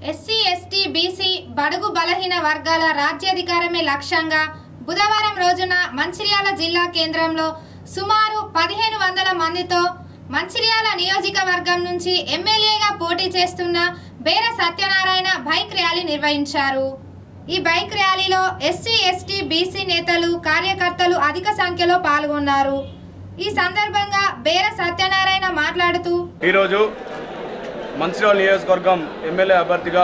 SC ST BC బడుగు బలహీన వర్గాల రాజ్యాధికారమే లక్ష్యంగా బుధవారం రోజున మంచిర్యాల జిల్లా కేంద్రంలో సుమారు పదిహేను వందల మందితో మంచిర్యాల నియోజకవర్గం నుంచి ఎమ్మెల్యేగా పోటీ చేస్తున్న బేర సత్యనారాయణ బైక్ ర్యాలీ నిర్వహించారు ఈ బైక్ ర్యాలీలో ఎస్సీ ఎస్టీ బీసీ నేతలు కార్యకర్తలు అధిక సంఖ్యలో పాల్గొన్నారు ఈ సందర్భంగా బేర సత్యనారాయణ మాట్లాడుతూ ఈరోజు మంచిర్యాల నియోజకవర్గం ఎమ్మెల్యే అభ్యర్థిగా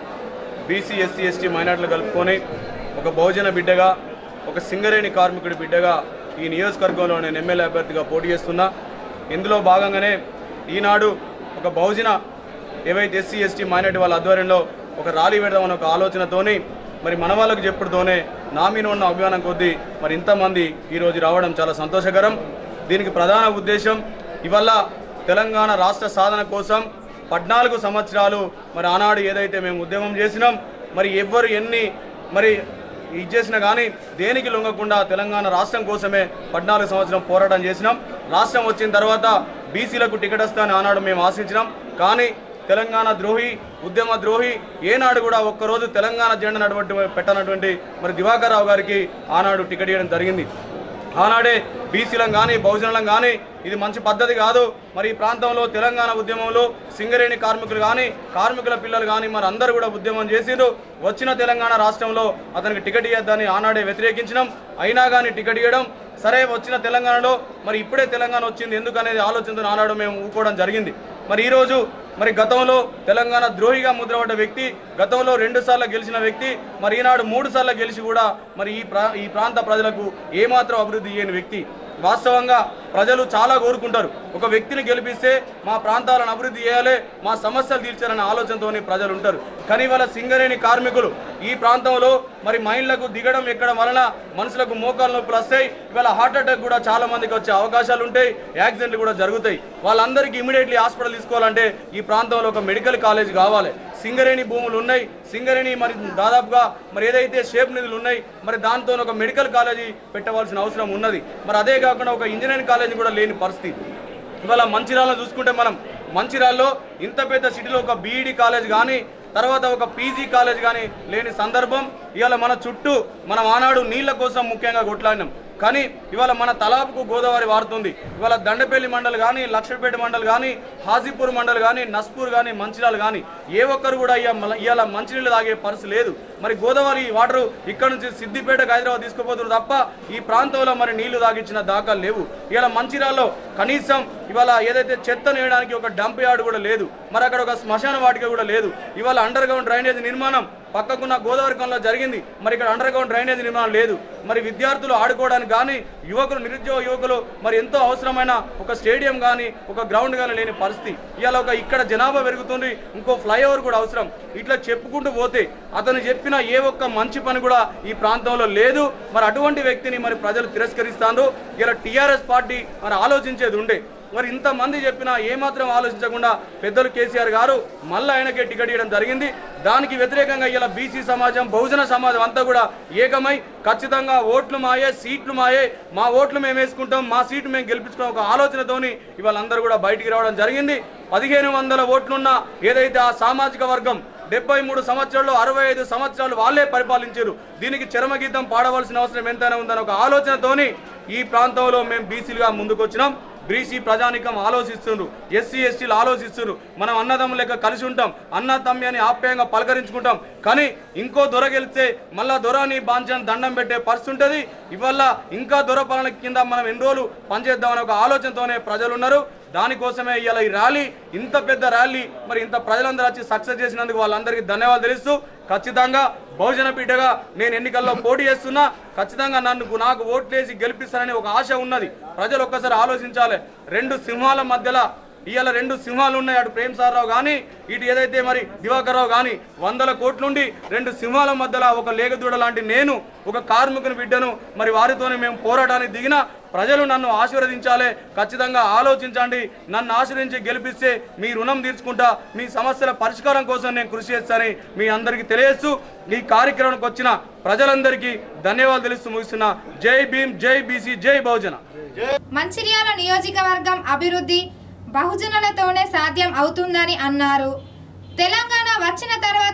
బీసీ ఎస్సీ ఎస్టీ మైనార్టీలు కలుపుకొని ఒక బహుజన బిడ్డగా ఒక సింగరేణి కార్మికుడి బిడ్డగా ఈ నియోజకవర్గంలో నేను ఎమ్మెల్యే అభ్యర్థిగా పోటీ చేస్తున్నా ఇందులో భాగంగానే ఈనాడు ఒక బహుజన ఏవైతే ఎస్సీ ఎస్టీ మైనార్టీ వాళ్ళ ఆధ్వర్యంలో ఒక ర్యాలీ పెడదామని ఒక ఆలోచనతోని మరి మన వాళ్ళకు చెప్పుడుతోనే నా మీద ఉన్న అభిమానం కొద్దీ మరి ఇంతమంది ఈరోజు రావడం చాలా సంతోషకరం దీనికి ప్రధాన ఉద్దేశం ఇవల్ల తెలంగాణ రాష్ట్ర సాధన కోసం పద్నాలుగు సంవత్సరాలు మరి ఆనాడు ఏదైతే మేము ఉద్యమం చేసినాం మరి ఎవ్వరు ఎన్ని మరి ఇది చేసినా కానీ దేనికి లొంగకుండా తెలంగాణ రాష్ట్రం కోసమే పద్నాలుగు సంవత్సరం పోరాటం చేసినాం రాష్ట్రం వచ్చిన తర్వాత బీసీలకు టికెట్ వస్తానని ఆనాడు మేము ఆశించినాం కానీ తెలంగాణ ద్రోహి ఉద్యమ ద్రోహి ఏనాడు కూడా ఒక్కరోజు తెలంగాణ జెండా నటువంటి పెట్టనటువంటి మరి దివాకర్ రావు గారికి ఆనాడు టికెట్ ఇవ్వడం జరిగింది ఆనాడే బీసీలం కానీ బహుజనులం కానీ ఇది మంచి పద్ధతి కాదు మరి ఈ ప్రాంతంలో తెలంగాణ ఉద్యమంలో సింగరేణి కార్మికులు కానీ కార్మికుల పిల్లలు కానీ మరి అందరూ కూడా ఉద్యమం చేసిండ్రు వచ్చిన తెలంగాణ రాష్ట్రంలో అతనికి టికెట్ ఇవ్వద్దని ఆనాడే వ్యతిరేకించినాం అయినా కానీ టికెట్ ఇవ్వడం సరే వచ్చిన తెలంగాణలో మరి ఇప్పుడే తెలంగాణ వచ్చింది ఎందుకనేది ఆలోచనతో ఆనాడు మేము ఊకోవడం జరిగింది మరి ఈరోజు మరి గతంలో తెలంగాణ ద్రోహిగా ముద్రపడ్డ వ్యక్తి గతంలో రెండు సార్లు గెలిచిన వ్యక్తి మరి ఈనాడు మూడు సార్లు గెలిచి కూడా మరి ఈ ప్రా ఈ ప్రాంత ప్రజలకు ఏమాత్రం అభివృద్ధి చేయని వ్యక్తి వాస్తవంగా ప్రజలు చాలా కోరుకుంటారు ఒక వ్యక్తిని గెలిపిస్తే మా ప్రాంతాలను అభివృద్ధి చేయాలి మా సమస్యలు తీర్చాలనే ఆలోచనతోనే ప్రజలు ఉంటారు కానీ ఇవాళ సింగరేణి కార్మికులు ఈ ప్రాంతంలో మరి మైండ్లకు దిగడం ఎక్కడం వలన మనుషులకు మోకాలు నొప్పులు వస్తాయి ఇవాళ హార్ట్ అటాక్ కూడా చాలా మందికి వచ్చే అవకాశాలు ఉంటాయి యాక్సిడెంట్లు కూడా జరుగుతాయి వాళ్ళందరికీ ఇమీడియట్లీ హాస్పిటల్ తీసుకోవాలంటే ఈ ప్రాంతంలో ఒక మెడికల్ కాలేజ్ కావాలి సింగరేణి భూములు ఉన్నాయి సింగరేణి మరి దాదాపుగా మరి ఏదైతే షేప్ నిధులు ఉన్నాయి మరి దాంతో ఒక మెడికల్ కాలేజీ పెట్టవలసిన అవసరం ఉన్నది మరి అదే కాకుండా ఒక ఇంజనీరింగ్ కాలేజీ కూడా లేని పరిస్థితి ఇవాళ మంచిర్యాలలో చూసుకుంటే మనం మంచిర్యాలలో ఇంత పెద్ద సిటీలో ఒక బీఈడి కాలేజ్ కానీ తర్వాత ఒక పీజీ కాలేజ్ కానీ లేని సందర్భం ఇవాళ మన చుట్టూ మనం ఆనాడు నీళ్ల కోసం ముఖ్యంగా కొట్లాడినాం కానీ ఇవాళ మన తలాపుకు గోదావరి వారుతుంది ఇవాళ దండపల్లి మండల్ కానీ లక్షపేట మండల్ కానీ హాజీపూర్ మండల్ కానీ నస్పూర్ కానీ మంచిర్యాల కానీ ఏ ఒక్కరు కూడా ఇవాళ ఇవాళ మంచినీళ్ళు తాగే పరిస్థితి లేదు మరి గోదావరి వాటర్ ఇక్కడ నుంచి సిద్దిపేటకు హైదరాబాద్ తీసుకుపోతున్నారు తప్ప ఈ ప్రాంతంలో మరి నీళ్లు తాగించిన దాఖలు లేవు ఇవాళ మంచిర్యాలలో కనీసం ఇవాళ ఏదైతే చెత్తను వేయడానికి ఒక డంప్ యార్డ్ కూడా లేదు మరి అక్కడ ఒక శ్మశాన వాటిక కూడా లేదు ఇవాళ అండర్ గ్రౌండ్ డ్రైనేజ్ నిర్మాణం పక్కకున్న గోదావరి కంలో జరిగింది మరి ఇక్కడ అండర్ గ్రౌండ్ డ్రైనేజ్ నిర్మాణం లేదు మరి విద్యార్థులు ఆడుకోవడానికి కానీ యువకులు నిరుద్యోగ యువకులు మరి ఎంతో అవసరమైన ఒక స్టేడియం కానీ ఒక గ్రౌండ్ కానీ లేని పరిస్థితి ఇవాళ ఒక ఇక్కడ జనాభా పెరుగుతుంది ఇంకో ఫ్లైఓవర్ కూడా అవసరం ఇట్లా చెప్పుకుంటూ పోతే అతను చెప్పిన ఏ ఒక్క మంచి పని కూడా ఈ ప్రాంతంలో లేదు మరి అటువంటి వ్యక్తిని మరి ప్రజలు తిరస్కరిస్తారు ఇలా టీఆర్ఎస్ పార్టీ మరి ఆలోచించేది ఉండే మరి ఇంతమంది చెప్పినా ఏమాత్రం ఆలోచించకుండా పెద్దలు కేసీఆర్ గారు మళ్ళీ ఆయనకే టికెట్ ఇవ్వడం జరిగింది దానికి వ్యతిరేకంగా ఇలా బీసీ సమాజం బహుజన సమాజం అంతా కూడా ఏకమై ఖచ్చితంగా ఓట్లు మాయే సీట్లు మాయే మా ఓట్లు మేము వేసుకుంటాం మా సీటు మేము గెలిపించుకున్నాం ఒక ఆలోచనతోని ఇవాళ అందరూ కూడా బయటికి రావడం జరిగింది పదిహేను వందల ఓట్లున్న ఏదైతే ఆ సామాజిక వర్గం డెబ్బై మూడు సంవత్సరాలు అరవై ఐదు సంవత్సరాలు వాళ్ళే పరిపాలించారు దీనికి చరమగీతం పాడవలసిన అవసరం ఎంతైనా ఉందని ఒక ఆలోచనతోని ఈ ప్రాంతంలో మేము బీసీలుగా ముందుకు వచ్చినాం బీసీ ప్రజానికం ఆలోచిస్తున్నారు ఎస్సీ ఎస్టీలు ఆలోచిస్తున్నారు మనం అన్నదమ్ములు లెక్క కలిసి ఉంటాం అన్న తమ్మి అని ఆప్యాయంగా పలకరించుకుంటాం కానీ ఇంకో దొర గెలిస్తే మళ్ళా దొరని బాంచని దండం పెట్టే పరిస్థితి ఉంటుంది ఇవల్ల ఇంకా దొర పాలన కింద మనం ఎన్ని రోజులు పనిచేద్దామనే ఒక ఆలోచనతోనే ప్రజలు ఉన్నారు దానికోసమే ఇవాళ ఈ ర్యాలీ ఇంత పెద్ద ర్యాలీ మరి ఇంత ప్రజలందరూ వచ్చి సక్సెస్ చేసినందుకు వాళ్ళందరికీ ధన్యవాదాలు తెలుస్తూ ఖచ్చితంగా బహుజన బిడ్డగా నేను ఎన్నికల్లో పోటీ చేస్తున్నా ఖచ్చితంగా నన్ను నాకు ఓట్లేసి గెలిపిస్తానని ఒక ఆశ ఉన్నది ప్రజలు ఒక్కసారి ఆలోచించాలి రెండు సింహాల మధ్యలో ఇవాళ రెండు సింహాలు ఉన్నాయి అటు ప్రేమ్ సార్ రావు కానీ ఇటు ఏదైతే మరి దివాకర్ రావు కానీ వందల కోట్లుండి రెండు సింహాల మధ్యలో ఒక లేగదూడ లాంటి నేను ఒక కార్మికుని బిడ్డను మరి వారితోనే మేము పోరాటానికి దిగిన ప్రజలు నన్ను ఆశీర్వదించాలి ఖచ్చితంగా ఆలోచించండి నన్ను ఆశీర్వదించి గెలిపిస్తే మీ రుణం తీర్చుకుంటా మీ సమస్యల పరిష్కారం కోసం నేను కృషి చేస్తానని మీ అందరికీ తెలియజేస్తూ ఈ కార్యక్రమానికి వచ్చిన ప్రజలందరికీ ధన్యవాదాలు తెలుస్తూ ముగిస్తున్నా జై భీమ్ జై బీసీ జై బహుజన మంచిర్యాల నియోజకవర్గం అభివృద్ధి బహుజనులతోనే సాధ్యం అవుతుందని అన్నారు తెలంగాణ వచ్చిన తర్వాత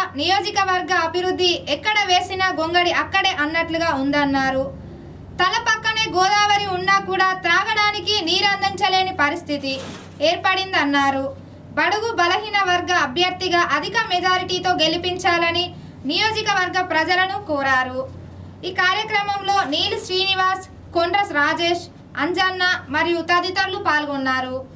నియోజకవర్గ అభివృద్ధి ఎక్కడ వేసినా గొంగడి అక్కడే అన్నట్లుగా ఉందన్నారు తల పక్కనే గోదావరి ఉన్నా కూడా త్రాగడానికి నీరు అందించలేని పరిస్థితి ఏర్పడిందన్నారు బడుగు బలహీన వర్గ అభ్యర్థిగా అధిక మెజారిటీతో గెలిపించాలని నియోజకవర్గ ప్రజలను కోరారు ఈ కార్యక్రమంలో నీలి శ్రీనివాస్ కొండ్రస్ రాజేష్ అంజన్న మరియు తదితరులు పాల్గొన్నారు